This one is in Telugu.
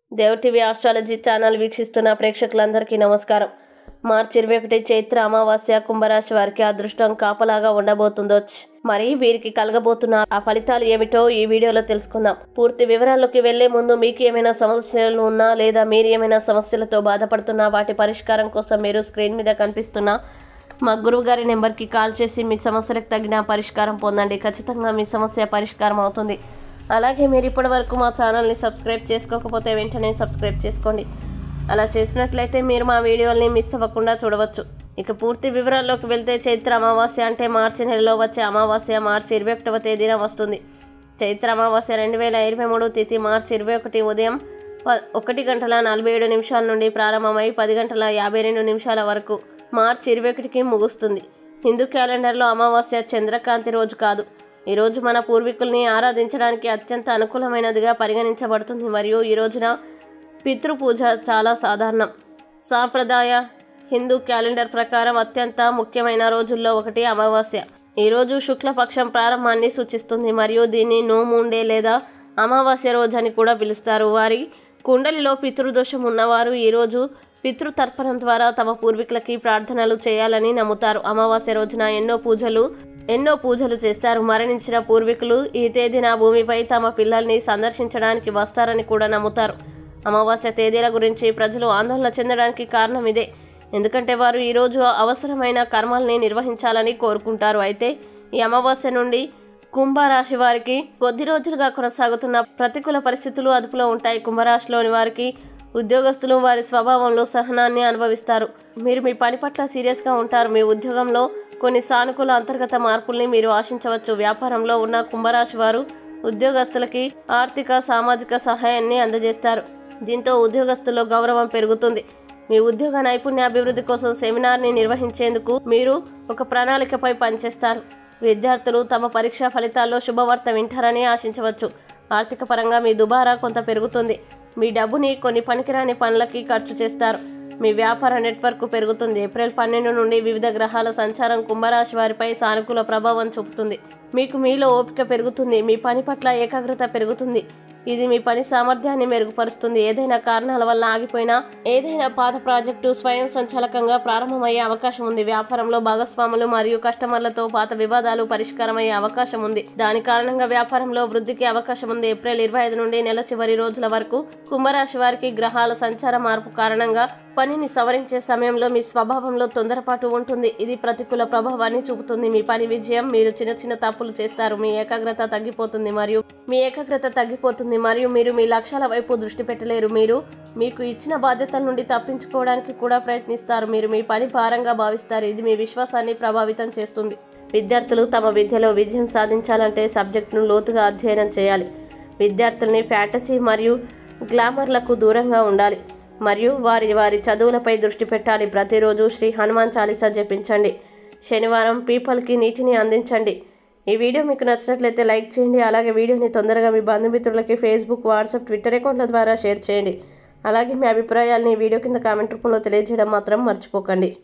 దేవ్ టీవీ ఆస్ట్రాలజీ ఛానల్ వీక్షిస్తున్న ప్రేక్షకులందరికీ నమస్కారం మార్చి ఇరవై ఒకటి చైత్ర అమావాస్య కుంభరాశి వారికి అదృష్టం కాపలాగా ఉండబోతుందో మరి వీరికి కలగబోతున్న ఆ ఫలితాలు ఏమిటో ఈ వీడియోలో తెలుసుకుందాం పూర్తి వివరాల్లోకి వెళ్లే ముందు మీకు ఏమైనా సమస్యలు ఉన్నా లేదా మీరు ఏమైనా సమస్యలతో బాధపడుతున్నా వాటి పరిష్కారం కోసం మీరు స్క్రీన్ మీద కనిపిస్తున్న మా గురువు గారి నెంబర్కి కాల్ చేసి మీ సమస్యలకు తగిన పరిష్కారం పొందండి ఖచ్చితంగా మీ సమస్య పరిష్కారం అవుతుంది అలాగే మీరు ఇప్పటి వరకు మా ఛానల్ని సబ్స్క్రైబ్ చేసుకోకపోతే వెంటనే సబ్స్క్రైబ్ చేసుకోండి అలా చేసినట్లయితే మీరు మా వీడియోల్ని మిస్ అవ్వకుండా చూడవచ్చు ఇక పూర్తి వివరాల్లోకి వెళ్తే చైత్ర అమావాస్య అంటే మార్చి నెలలో వచ్చే అమావాస్య మార్చి ఇరవై ఒకటవ తేదీన వస్తుంది చైత్ర అమావాస్య రెండు వేల ఇరవై మూడు తిథి మార్చి ఇరవై ఒకటి ఉదయం ప ఒకటి గంటల నలభై ఏడు నిమిషాల నుండి ప్రారంభమై పది గంటల యాభై రెండు నిమిషాల వరకు మార్చి ఇరవై ఒకటికి ముగుస్తుంది హిందూ క్యాలెండర్లో అమావాస్య చంద్రకాంతి రోజు కాదు ఈ రోజు మన పూర్వీకుల్ని ఆరాధించడానికి అత్యంత అనుకూలమైనదిగా పరిగణించబడుతుంది మరియు ఈ రోజున పితృపూజ చాలా సాధారణం సాంప్రదాయ హిందూ క్యాలెండర్ ప్రకారం అత్యంత ముఖ్యమైన రోజుల్లో ఒకటి అమావాస్య ఈ రోజు శుక్లపక్షం ప్రారంభాన్ని సూచిస్తుంది మరియు దీన్ని నోముండే లేదా అమావాస్య రోజు అని కూడా పిలుస్తారు వారి కుండలిలో పితృదోషం ఉన్నవారు ఈరోజు పితృతర్పణం ద్వారా తమ పూర్వీకులకి ప్రార్థనలు చేయాలని నమ్ముతారు అమావాస్య రోజున ఎన్నో పూజలు ఎన్నో పూజలు చేస్తారు మరణించిన పూర్వీకులు ఈ తేదీన భూమిపై తమ పిల్లల్ని సందర్శించడానికి వస్తారని కూడా నమ్ముతారు అమావాస్య తేదీల గురించి ప్రజలు ఆందోళన చెందడానికి కారణం ఇదే ఎందుకంటే వారు ఈరోజు అవసరమైన కర్మల్ని నిర్వహించాలని కోరుకుంటారు అయితే ఈ అమావాస్య నుండి కుంభరాశి వారికి కొద్ది రోజులుగా కొనసాగుతున్న ప్రతికూల పరిస్థితులు అదుపులో ఉంటాయి కుంభరాశిలోని వారికి ఉద్యోగస్తులు వారి స్వభావంలో సహనాన్ని అనుభవిస్తారు మీరు మీ పని పట్ల సీరియస్గా ఉంటారు మీ ఉద్యోగంలో కొన్ని సానుకూల అంతర్గత మార్పుల్ని మీరు ఆశించవచ్చు వ్యాపారంలో ఉన్న కుంభరాశి వారు ఉద్యోగస్తులకి ఆర్థిక సామాజిక సహాయాన్ని అందజేస్తారు దీంతో ఉద్యోగస్తుల్లో గౌరవం పెరుగుతుంది మీ ఉద్యోగ నైపుణ్యాభివృద్ధి కోసం సెమినార్ని నిర్వహించేందుకు మీరు ఒక ప్రణాళికపై పనిచేస్తారు విద్యార్థులు తమ పరీక్షా ఫలితాల్లో శుభవార్త వింటారని ఆశించవచ్చు ఆర్థిక పరంగా మీ దుబారా కొంత పెరుగుతుంది మీ డబ్బుని కొన్ని పనికిరాని పనులకి ఖర్చు చేస్తారు మీ వ్యాపార నెట్వర్క్ పెరుగుతుంది ఏప్రిల్ పన్నెండు నుండి వివిధ గ్రహాల సంచారం కుంభరాశి వారిపై సానుకూల ప్రభావం చూపుతుంది మీకు మీలో ఓపిక పెరుగుతుంది మీ పని పట్ల ఏకాగ్రత పెరుగుతుంది ఇది మీ పని సామర్థ్యాన్ని మెరుగుపరుస్తుంది ఏదైనా కారణాల వల్ల ఆగిపోయినా ఏదైనా పాత ప్రాజెక్టు స్వయం సంచాలకంగా ప్రారంభమయ్యే అవకాశం ఉంది వ్యాపారంలో భాగస్వాములు మరియు కస్టమర్లతో పాత వివాదాలు పరిష్కారమయ్యే అవకాశం ఉంది దాని కారణంగా వ్యాపారంలో వృద్ధికి అవకాశం ఉంది ఏప్రిల్ ఇరవై ఐదు నుండి నెల చివరి రోజుల వరకు కుంభరాశి వారికి గ్రహాల సంచార మార్పు కారణంగా పనిని సవరించే సమయంలో మీ స్వభావంలో తొందరపాటు ఉంటుంది ఇది ప్రతికూల ప్రభావాన్ని చూపుతుంది మీ పని విజయం మీరు చిన్న చిన్న తప్పులు చేస్తారు మీ ఏకాగ్రత తగ్గిపోతుంది మరియు మీ ఏకాగ్రత తగ్గిపోతుంది మరియు మీరు మీ లక్ష్యాల వైపు దృష్టి పెట్టలేరు మీరు మీకు ఇచ్చిన బాధ్యతల నుండి తప్పించుకోవడానికి కూడా ప్రయత్నిస్తారు మీరు మీ పని భారంగా భావిస్తారు ఇది మీ విశ్వాసాన్ని ప్రభావితం చేస్తుంది విద్యార్థులు తమ విద్యలో విజయం సాధించాలంటే సబ్జెక్టును లోతుగా అధ్యయనం చేయాలి విద్యార్థుల్ని ఫ్యాంటసీ మరియు గ్లామర్లకు దూరంగా ఉండాలి మరియు వారి వారి చదువులపై దృష్టి పెట్టాలి ప్రతిరోజు శ్రీ హనుమాన్ చాలీసా జపించండి శనివారం పీపల్కి నీటిని అందించండి ఈ వీడియో మీకు నచ్చినట్లయితే లైక్ చేయండి అలాగే వీడియోని తొందరగా మీ బంధుమిత్రులకి ఫేస్బుక్ వాట్సాప్ ట్విట్టర్ అకౌంట్ల ద్వారా షేర్ చేయండి అలాగే మీ అభిప్రాయాల్ని ఈ వీడియో కింద కామెంట్ రూపంలో తెలియజేయడం మాత్రం మర్చిపోకండి